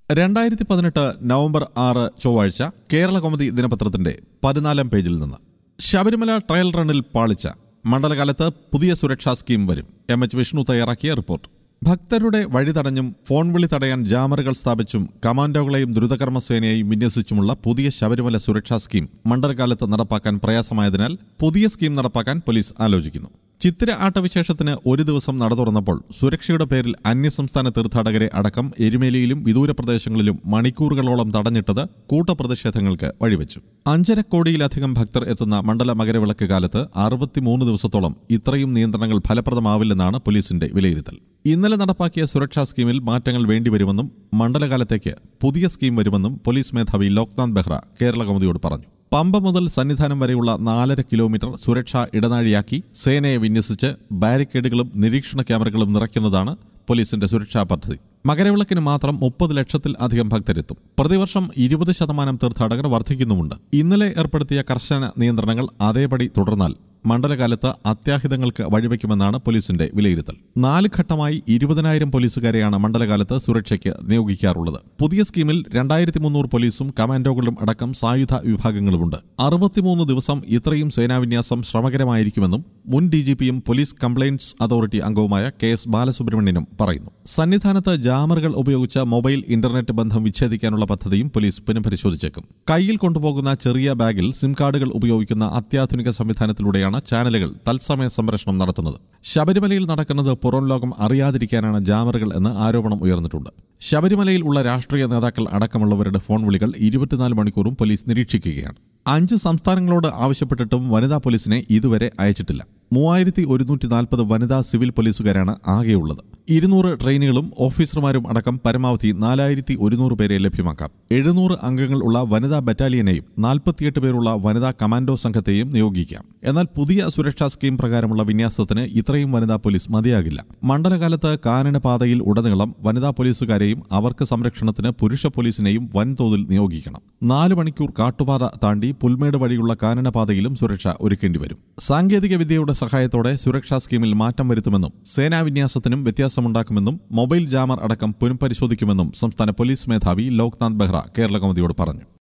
രണ്ടായിരത്തി പതിനെട്ട് നവംബർ ആറ് ചൊവ്വാഴ്ച കേരള കൗമുദി ദിനപത്രത്തിന്റെ പതിനാലാം പേജിൽ നിന്ന് ശബരിമല ട്രയൽ റണ്ണിൽ പാളിച്ച മണ്ഡലകാലത്ത് പുതിയ സുരക്ഷാ സ്കീം വരും എം എച്ച് വിഷ്ണു തയ്യാറാക്കിയ റിപ്പോർട്ട് ഭക്തരുടെ വഴി തടഞ്ഞും ഫോൺ വിളി തടയാൻ ജാമറുകൾ സ്ഥാപിച്ചും കമാൻഡോകളെയും ദ്രുതകർമ്മസേനയെയും വിന്യസിച്ചുമുള്ള പുതിയ ശബരിമല സുരക്ഷാ സ്കീം മണ്ഡലകാലത്ത് നടപ്പാക്കാൻ പ്രയാസമായതിനാൽ പുതിയ സ്കീം നടപ്പാക്കാൻ പോലീസ് ആലോചിക്കുന്നു ചിത്തിര ആട്ടവിശേഷത്തിന് ഒരു ദിവസം നട തുറന്നപ്പോൾ സുരക്ഷയുടെ പേരിൽ അന്യസംസ്ഥാന തീർത്ഥാടകരെ അടക്കം എരുമേലിയിലും വിദൂര പ്രദേശങ്ങളിലും മണിക്കൂറുകളോളം തടഞ്ഞിട്ടത് കൂട്ടപ്രതിഷേധങ്ങൾക്ക് വഴിവെച്ചു അഞ്ചര കോടിയിലധികം ഭക്തർ എത്തുന്ന മണ്ഡല മകരവിളക്ക് കാലത്ത് അറുപത്തിമൂന്ന് ദിവസത്തോളം ഇത്രയും നിയന്ത്രണങ്ങൾ ഫലപ്രദമാവില്ലെന്നാണ് പോലീസിന്റെ വിലയിരുത്തൽ ഇന്നലെ നടപ്പാക്കിയ സുരക്ഷാ സ്കീമിൽ മാറ്റങ്ങൾ വേണ്ടിവരുമെന്നും മണ്ഡലകാലത്തേക്ക് പുതിയ സ്കീം വരുമെന്നും പോലീസ് മേധാവി ലോക്നാഥ് ബെഹ്റ കേരള കൗമുദിയോട് പറഞ്ഞു പമ്പ മുതൽ സന്നിധാനം വരെയുള്ള നാലര കിലോമീറ്റർ സുരക്ഷാ ഇടനാഴിയാക്കി സേനയെ വിന്യസിച്ച് ബാരിക്കേഡുകളും നിരീക്ഷണ ക്യാമറകളും നിറയ്ക്കുന്നതാണ് പോലീസിന്റെ സുരക്ഷാ പദ്ധതി മകരവിളക്കിന് മാത്രം മുപ്പത് ലക്ഷത്തിൽ അധികം ഭക്തരെത്തും പ്രതിവർഷം ഇരുപത് ശതമാനം തീർത്ഥാടകർ വർദ്ധിക്കുന്നുമുണ്ട് ഇന്നലെ ഏർപ്പെടുത്തിയ കർശന നിയന്ത്രണങ്ങൾ അതേപടി തുടർന്നാൽ മണ്ഡലകാലത്ത് അത്യാഹിതങ്ങൾക്ക് വഴിവെക്കുമെന്നാണ് പോലീസിന്റെ വിലയിരുത്തൽ നാല് ഘട്ടമായി ഇരുപതിനായിരം പോലീസുകാരെയാണ് മണ്ഡലകാലത്ത് സുരക്ഷയ്ക്ക് നിയോഗിക്കാറുള്ളത് പുതിയ സ്കീമിൽ രണ്ടായിരത്തി മുന്നൂറ് പോലീസും കമാൻഡോകളും അടക്കം സായുധ വിഭാഗങ്ങളുമുണ്ട് അറുപത്തിമൂന്ന് ദിവസം ഇത്രയും സേനാവിന്യാസം ശ്രമകരമായിരിക്കുമെന്നും മുൻ ഡി ജി പിയും പോലീസ് കംപ്ലയിന്റ്സ് അതോറിറ്റി അംഗവുമായ കെ എസ് ബാലസുബ്രഹ്മണ്യനും പറയുന്നു സന്നിധാനത്ത് ജാമറുകൾ ഉപയോഗിച്ച് മൊബൈൽ ഇന്റർനെറ്റ് ബന്ധം വിച്ഛേദിക്കാനുള്ള പദ്ധതിയും പോലീസ് പുനഃപരിശോധിച്ചേക്കും കയ്യിൽ കൊണ്ടുപോകുന്ന ചെറിയ ബാഗിൽ സിം കാർഡുകൾ ഉപയോഗിക്കുന്ന അത്യാധുനിക സംവിധാനത്തിലൂടെയാണ് ചാനലുകൾ തത്സമയ സംപ്രേഷണം നടത്തുന്നത് ശബരിമലയിൽ നടക്കുന്നത് പുറം ലോകം അറിയാതിരിക്കാനാണ് ജാമറുകൾ എന്ന് ആരോപണം ഉയർന്നിട്ടുണ്ട് ശബരിമലയിൽ ഉള്ള രാഷ്ട്രീയ നേതാക്കൾ അടക്കമുള്ളവരുടെ ഫോൺ വിളികൾ ഇരുപത്തിനാല് മണിക്കൂറും പോലീസ് നിരീക്ഷിക്കുകയാണ് അഞ്ച് സംസ്ഥാനങ്ങളോട് ആവശ്യപ്പെട്ടിട്ടും വനിതാ പോലീസിനെ ഇതുവരെ അയച്ചിട്ടില്ല മൂവായിരത്തി ഒരുന്നൂറ്റി നാൽപ്പത് വനിതാ സിവിൽ പോലീസുകാരാണ് ആകെയുള്ളത് ഇരുന്നൂറ് ട്രെയിനുകളും ഓഫീസർമാരും അടക്കം പരമാവധി നാലായിരത്തി ഒരുന്നൂറ് പേരെ ലഭ്യമാക്കാം എഴുന്നൂറ് അംഗങ്ങൾ ഉള്ള വനിതാ ബറ്റാലിയനെയും നാൽപ്പത്തിയെട്ട് പേരുള്ള വനിതാ കമാൻഡോ സംഘത്തെയും നിയോഗിക്കാം എന്നാൽ പുതിയ സുരക്ഷാ സ്കീം പ്രകാരമുള്ള വിന്യാസത്തിന് ഇത്രയും വനിതാ പോലീസ് മതിയാകില്ല മണ്ഡലകാലത്ത് കാനനപാതയിൽ ഉടനീളം വനിതാ പോലീസുകാരെയും അവർക്ക് സംരക്ഷണത്തിന് പുരുഷ പോലീസിനെയും വൻതോതിൽ നിയോഗിക്കണം നാല് മണിക്കൂർ കാട്ടുപാത താണ്ടി പുൽമേട് വഴിയുള്ള കാനനപാതയിലും സുരക്ഷ ഒരുക്കേണ്ടി വരും സാങ്കേതിക വിദ്യയുടെ സഹായത്തോടെ സുരക്ഷാ സ്കീമിൽ മാറ്റം വരുത്തുമെന്നും സേനാവിന്യാസത്തിനും വ്യത്യാസമുണ്ടാക്കുമെന്നും മൊബൈൽ ജാമർ അടക്കം പുനഃപരിശോധിക്കുമെന്നും സംസ്ഥാന പോലീസ് മേധാവി ലോക്നാഥ് ബെഹ്റ കേരള കൗമുദിയോട് പറഞ്ഞു